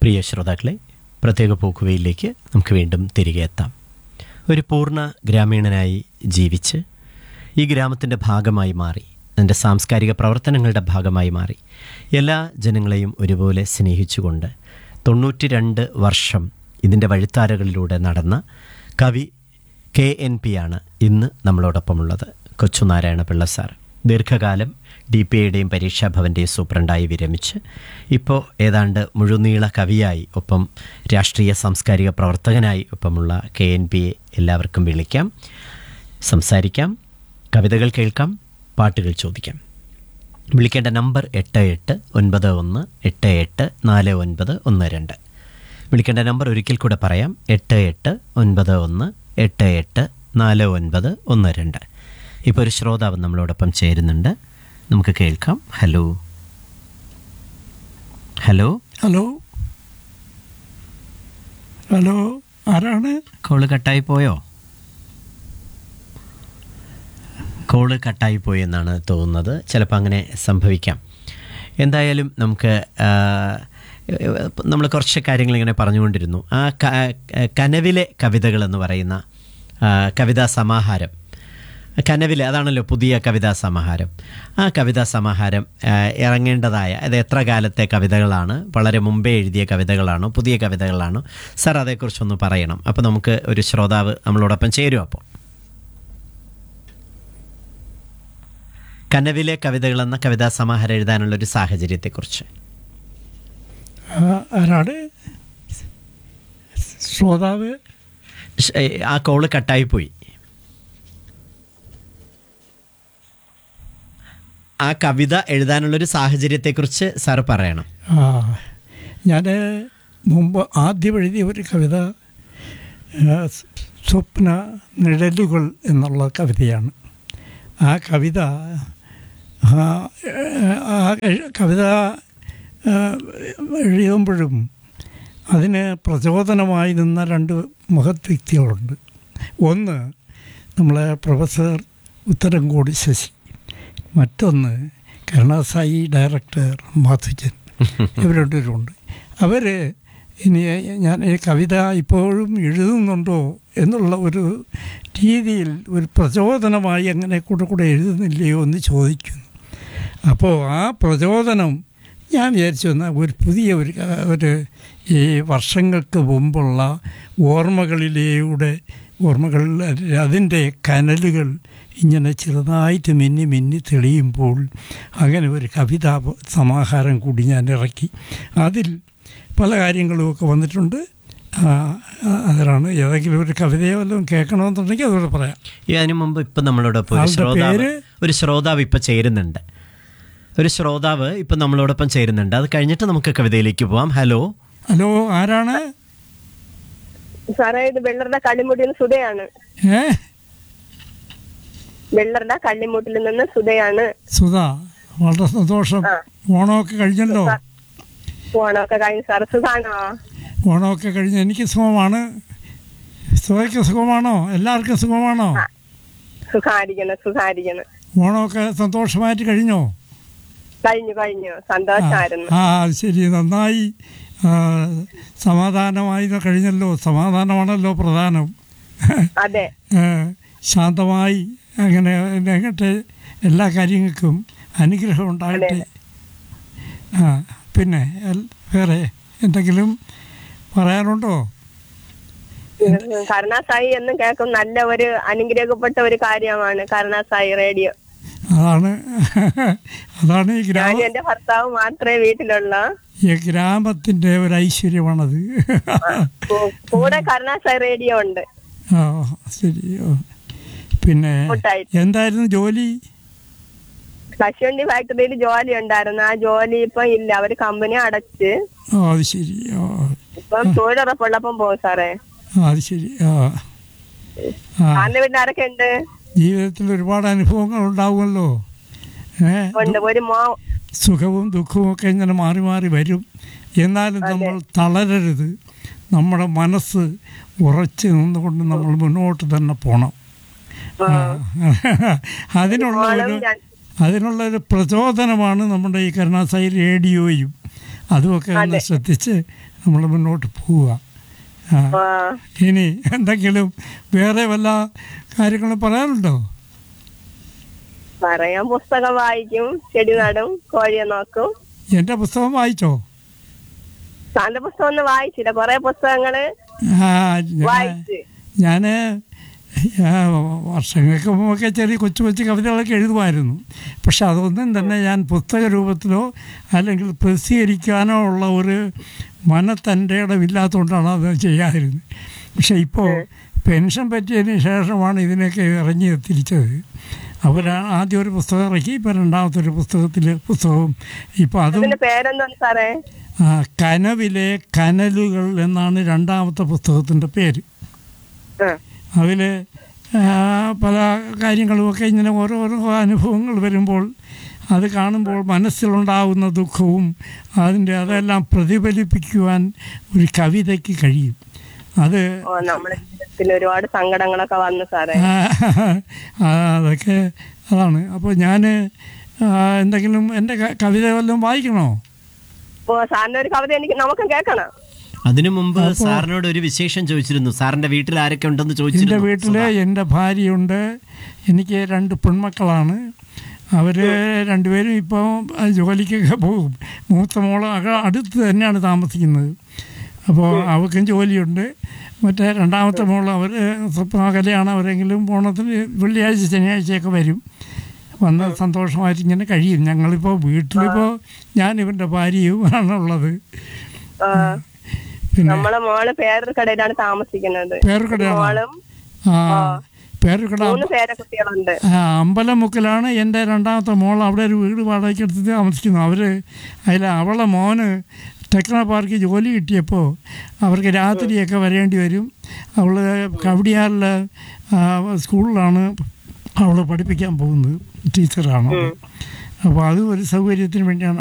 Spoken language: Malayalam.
പ്രിയ ശ്രോതാക്കളെ പ്രത്യേക പോക്കുവയിലേക്ക് നമുക്ക് വീണ്ടും തിരികെ എത്താം ഒരു പൂർണ്ണ ഗ്രാമീണനായി ജീവിച്ച് ഈ ഗ്രാമത്തിൻ്റെ ഭാഗമായി മാറി അതിൻ്റെ സാംസ്കാരിക പ്രവർത്തനങ്ങളുടെ ഭാഗമായി മാറി എല്ലാ ജനങ്ങളെയും ഒരുപോലെ സ്നേഹിച്ചുകൊണ്ട് തൊണ്ണൂറ്റി രണ്ട് വർഷം ഇതിൻ്റെ വഴിത്താരകളിലൂടെ നടന്ന കവി കെ എൻ പി ആണ് ഇന്ന് നമ്മളോടൊപ്പമുള്ളത് കൊച്ചുനാരായണ പിള്ള സാർ ദീർഘകാലം ഡി പി ഐയുടെയും പരീക്ഷാഭവൻ്റെയും സൂപ്രണ്ടായി വിരമിച്ച് ഇപ്പോൾ ഏതാണ്ട് മുഴുനീള കവിയായി ഒപ്പം രാഷ്ട്രീയ സാംസ്കാരിക പ്രവർത്തകനായി ഒപ്പമുള്ള കെ എൻ പിയെ എല്ലാവർക്കും വിളിക്കാം സംസാരിക്കാം കവിതകൾ കേൾക്കാം പാട്ടുകൾ ചോദിക്കാം വിളിക്കേണ്ട നമ്പർ എട്ട് എട്ട് ഒൻപത് ഒന്ന് എട്ട് എട്ട് നാല് ഒൻപത് ഒന്ന് രണ്ട് വിളിക്കേണ്ട നമ്പർ ഒരിക്കൽ കൂടെ പറയാം എട്ട് എട്ട് ഒൻപത് ഒന്ന് എട്ട് എട്ട് നാല് ഒൻപത് ഒന്ന് രണ്ട് ഇപ്പോൾ ഒരു ശ്രോതാവ് നമ്മളോടൊപ്പം ചേരുന്നുണ്ട് നമുക്ക് കേൾക്കാം ഹലോ ഹലോ ഹലോ ഹലോ ആരാണ് കോള് കട്ടായി പോയോ കോള് കട്ടായി പോയി എന്നാണ് തോന്നുന്നത് ചിലപ്പോൾ അങ്ങനെ സംഭവിക്കാം എന്തായാലും നമുക്ക് നമ്മൾ കുറച്ച് കാര്യങ്ങൾ ഇങ്ങനെ പറഞ്ഞുകൊണ്ടിരുന്നു ആ ക- കനവിലെ കവിതകൾ എന്ന് പറയുന്ന ആ, കവിതാ സമാഹാരം കനവിലെ അതാണല്ലോ പുതിയ കവിതാ സമാഹാരം ആ കവിതാ സമാഹാരം ആ, ഇറങ്ങേണ്ടതായ അത് എത്ര കാലത്തെ കവിതകളാണ് വളരെ മുമ്പേ എഴുതിയ കവിതകളാണോ പുതിയ കവിതകളാണോ സാർ അതേക്കുറിച്ചൊന്ന് പറയണം അപ്പോൾ നമുക്ക് ഒരു ശ്രോതാവ് നമ്മളോടൊപ്പം ചേരും അപ്പോൾ കനവിലെ കവിതകൾ എന്ന കവിതാ സമാഹാരം എഴുതാനുള്ള ഒരു സാഹചര്യത്തെക്കുറിച്ച് ആ, ആരാണ് ശ്രോതാവ് ഷ്- ഏ, ആ കോള് കട്ടായി പോയി ആ കവിത എഴുതാനുള്ളൊരു സാഹചര്യത്തെക്കുറിച്ച് സാർ പറയണം ആ ഞാൻ മുമ്പ് ആദ്യം എഴുതിയ ഒരു കവിത ആ, സ്- സ്വപ്ന നിഴലുകൾ എന്നുള്ള കവിതയാണ് ആ കവിത ആ, ആ കവിത ആ, എഴുതുമ്പോഴും അതിന് പ്രചോദനമായി നിന്ന രണ്ട് മഹത് വ്യക്തികളുണ്ട് ഒന്ന് നമ്മളെ പ്രൊഫസർ ഉത്തരംകോടി ശശി മറ്റൊന്ന് കരുണാസായി ഡയറക്ടർ മാധുജൻ ഇവർ രണ്ടുപേരുണ്ട് അവർ ഇനി ഞാൻ ഈ കവിത ഇപ്പോഴും എഴുതുന്നുണ്ടോ എന്നുള്ള ഒരു രീതിയിൽ ഒരു പ്രചോദനമായി അങ്ങനെ കൂടെ കൂടെ എഴുതുന്നില്ലയോ എന്ന് ചോദിക്കുന്നു അപ്പോൾ ആ പ്രചോദനം ഞാൻ വിചാരിച്ചു എന്നാൽ ഒരു പുതിയ ഒരു ക- ഒരു ഈ വർഷങ്ങൾക്ക് മുമ്പുള്ള ഓർമ്മകളിലൂടെ ഓർമ്മകളിൽ അതിൻ്റെ കനലുകൾ ഇങ്ങനെ ചെറുതായിട്ട് മിന്നി മിന്നി തെളിയുമ്പോൾ അങ്ങനെ ഒരു കവിതാ സമാഹാരം കൂടി ഞാൻ ഇറക്കി അതിൽ പല കാര്യങ്ങളുമൊക്കെ വന്നിട്ടുണ്ട് ആ, ആ, അതിലാണ് ഏതെങ്കിലും ഒരു കവിതയോ വല്ലതും കേൾക്കണമെന്നുണ്ടെങ്കിൽ അതുകൂടെ പറയാം ഈ അതിനു മുമ്പ് ഇപ്പം നമ്മളോടൊപ്പം ഒരു ആളുടെ ശ്രോതാവ് പേര്? ഒരു ശ്രോതാവ് ഇപ്പം ചേരുന്നുണ്ട് ഒരു ശ്രോതാവ് ഇപ്പം നമ്മളോടൊപ്പം ചേരുന്നുണ്ട് അത് കഴിഞ്ഞിട്ട് നമുക്ക് കവിതയിലേക്ക് പോവാം ഹലോ ഹലോ ആരാണ് സാറേ ഇത് വെള്ളറുടെ കള്ളിമുട്ടിൽ നിന്ന് സുധയാണ് ഏ വെള്ളറുടെ കള്ളിമുട്ടിൽ നിന്ന് സുധയാണ് സുധ വളരെ സന്തോഷം ആ. ഓണമൊക്കെ കഴിഞ്ഞല്ലോ ഓണമൊക്കെ കഴിഞ്ഞ് സാർ സുഖാണോ ഓണമൊക്കെ കഴിഞ്ഞ് എനിക്ക് സുഖമാണ് സുഖയ്ക്ക് സുഖമാണോ എല്ലാവർക്കും സുഖമാണോ സുഖായിരിക്കണം സുഖായിരിക്കണം ഓണമൊക്കെ സന്തോഷമായിട്ട് കഴിഞ്ഞോ കഴിഞ്ഞു കഴിഞ്ഞു സന്തോഷമായിരുന്നു ആ അത് ശരി നന്നായി ആ, സമാധാനമായി കഴിഞ്ഞല്ലോ സമാധാനമാണല്ലോ പ്രധാനം അതെ ഏ, ശാന്തമായി അങ്ങനെ അങ്ങോട്ട് എല്ലാ കാര്യങ്ങൾക്കും അനുഗ്രഹം ഉണ്ടാകട്ടെ ആ പിന്നെ എൽ- വേറെ എന്തെങ്കിലും പറയാനുണ്ടോ കരുണാസായി എന്നും കേൾക്കും നല്ല ഒരു അനുഗ്രഹിക്കപ്പെട്ട ഒരു കാര്യമാണ് കരുണാസായി റേഡിയോ അതാണ് അതാണ് ഈ ഗ്രാമ ഞാനും എന്റെ ഭർത്താവ് മാത്രമേ വീട്ടിലുള്ള ഈ ഗ്രാമത്തിൻ്റെ ഒരു ഐശ്വര്യമാണത് കൂടെ കരുണാസായി റേഡിയോ ഉണ്ട് ആ ശരി ഓ. പിന്നെ കൂട്ടായിട്ട്. എന്തായിരുന്നു ജോലി കശുവണ്ടി ഫാക്ടറിയിൽ ജോലി ഉണ്ടായിരുന്നു ആ ജോലി ഇപ്പൊ ഇല്ല അവര് കമ്പനി അടച്ച് ഓ അത് ശരി ഓ ഇപ്പം തൊഴിലുറപ്പുള്ളപ്പം പോകും സാറേ ആ, അത് ശരി ആ ആ സാറിന്റെ വീട്ടിൽ ആരൊക്കെ ഉണ്ട് ജീവിതത്തിൽ ഒരുപാട് അനുഭവങ്ങൾ ഉണ്ടാവുമല്ലോ ഏ ഉണ്ട് ഒരു മോ സുഖവും ദുഃഖവും ഒക്കെ ഇങ്ങനെ മാറി മാറി വരും എന്നാലും നമ്മൾ തളരരുത് നമ്മുടെ മനസ്സ് ഉറച്ച് നിന്നുകൊണ്ട് നമ്മൾ മുന്നോട്ട് തന്നെ പോണം ആ. അതിനുള്ള മോളും ഒരു രണ്ട്- അതിനുള്ള ഒരു പ്രചോദനമാണ് നമ്മുടെ ഈ കരുണാസായി റേഡിയോയും അതുമൊക്കെ ഒന്ന് ശ്രദ്ധിച്ച് നമ്മൾ മുന്നോട്ട് പോവുക ആ. ആ, ഇനി എന്തെങ്കിലും വേറെ വല്ല കാര്യങ്ങളും പറയാനുണ്ടോ പറയാൻ പുസ്തകം വായിക്കും ചെടി നടും കോഴിയെ നോക്കും എൻ്റെ പുസ്തകം വായിച്ചോ സാറിന്റെ പുസ്തകം ഒന്നും വായിച്ചില്ല കൊറേ പുസ്തകങ്ങള് ആ ഞാൻ വായിച്ച് ഞാൻ വർഷങ്ങൾക്ക് മുമ്പൊക്കെ ചെറിയ കൊച്ചു കൊച്ചു കവിതകളൊക്കെ എഴുതുമായിരുന്നു പക്ഷെ അതൊന്നും തന്നെ ഞാൻ പുസ്തക രൂപത്തിലോ അല്ലെങ്കിൽ പ്രസിദ്ധീകരിക്കാനോ ഉള്ള ഒരു മനത്തൻ്റെ ഇടമില്ലാത്തതുകൊണ്ടാണ് അത് ചെയ്യാതിരുന്നത് പക്ഷെ ഇപ്പോൾ പെൻഷൻ പറ്റിയതിന് ശേഷമാണ് ഇതിനൊക്കെ ഇറങ്ങി തിരിച്ചത് അവർ ആദ്യം ഒരു പുസ്തകം ഇറക്കി ഇപ്പോൾ രണ്ടാമത്തെ ഒരു പുസ്തകത്തിൽ പുസ്തകവും ഇപ്പോൾ അതും അതിന്റെ പേരെന്താണ് സാറേ ആ, കനവിലെ കനലുകൾ എന്നാണ് രണ്ടാമത്തെ പുസ്തകത്തിൻ്റെ പേര് ആ, അതിൽ പല കാര്യങ്ങളുമൊക്കെ ഇങ്ങനെ ഓരോരോ അനുഭവങ്ങൾ വരുമ്പോൾ അത് കാണുമ്പോൾ മനസ്സിലുണ്ടാകുന്ന ദുഃഖവും അതിൻ്റെ അതെല്ലാം പ്രതിഫലിപ്പിക്കുവാൻ ഒരു കവിതയ്ക്ക് കഴിയും അത് ഓ നമ്മുടെ ജീവിതത്തിൽ ഒരുപാട് സങ്കടങ്ങളൊക്കെ വന്നു സാറേ ആ, ആ, അതൊക്കെ അതാണ് അപ്പോൾ ഞാൻ എന്തെങ്കിലും എൻ്റെ ക- കവിത വല്ലതും വായിക്കണോ ഓ സാറിന്റെ ഒരു കവിത എനിക്ക് നമുക്ക് കേൾക്കണം അതിനു മുമ്പ് സാറിനോട് ഒരു വിശേഷം ചോദിച്ചിരുന്നു സാറിന്റെ വീട്ടിൽ ആരൊക്കെ ഉണ്ടെന്ന് എൻ്റെ ചോദിച്ചിരുന്നു വീട്ടിൽ എൻ്റെ ഭാര്യയുണ്ട് എനിക്ക് രണ്ട് പെൺമക്കളാണ് അവർ രണ്ടുപേരും ഇപ്പോൾ ജോലിക്കൊക്കെ പോകും മൂത്ത മോള് അക അടുത്ത് തന്നെയാണ് താമസിക്കുന്നത് അപ്പോൾ അവൾക്കും ജോലിയുണ്ട് മറ്റേ രണ്ടാമത്തെ മോൾ അവർ സ്വപ്പം അകലെയാണ് അവരെങ്കിലും ഓണത്തിന് വെള്ളിയാഴ്ച ശനിയാഴ്ചയൊക്കെ വരും വന്ന് സന്തോഷമായിട്ട് ഇങ്ങനെ കഴിയും ഞങ്ങളിപ്പോൾ വീട്ടിലിപ്പോൾ ഞാൻ ഇവൻ്റെ ഭാര്യയും ആണുള്ളത് ആ, പിന്നെ നമ്മളെ മോള് പേരൂർക്കടയിലാണ് താമസിക്കുന്നത് പേർക്കടയാണോ മോളും ആ പേർക്കട മൂന്ന് പേരക്കുട്ടികളുണ്ട് ആ, അമ്പലമുക്കിലാണ് എൻ്റെ രണ്ടാമത്തെ മോൾ അവിടെ ഒരു വീട് വാടകയ്ക്ക് എടുത്ത് താമസിക്കുന്നു അവർ അതിൽ അവളെ മോന് ടെക്നോ പാർക്കിൽ ജോലി കിട്ടിയപ്പോൾ അവർക്ക് രാത്രിയൊക്കെ വരേണ്ടി വരും അവൾ കവടിയാറിലെ ആ, സ്കൂളിലാണ് അവൾ പഠിപ്പിക്കാൻ പോകുന്നത് ടീച്ചറാണ് അപ്പോൾ അത് ഒരു സൗകര്യത്തിന് വേണ്ടിയാണ്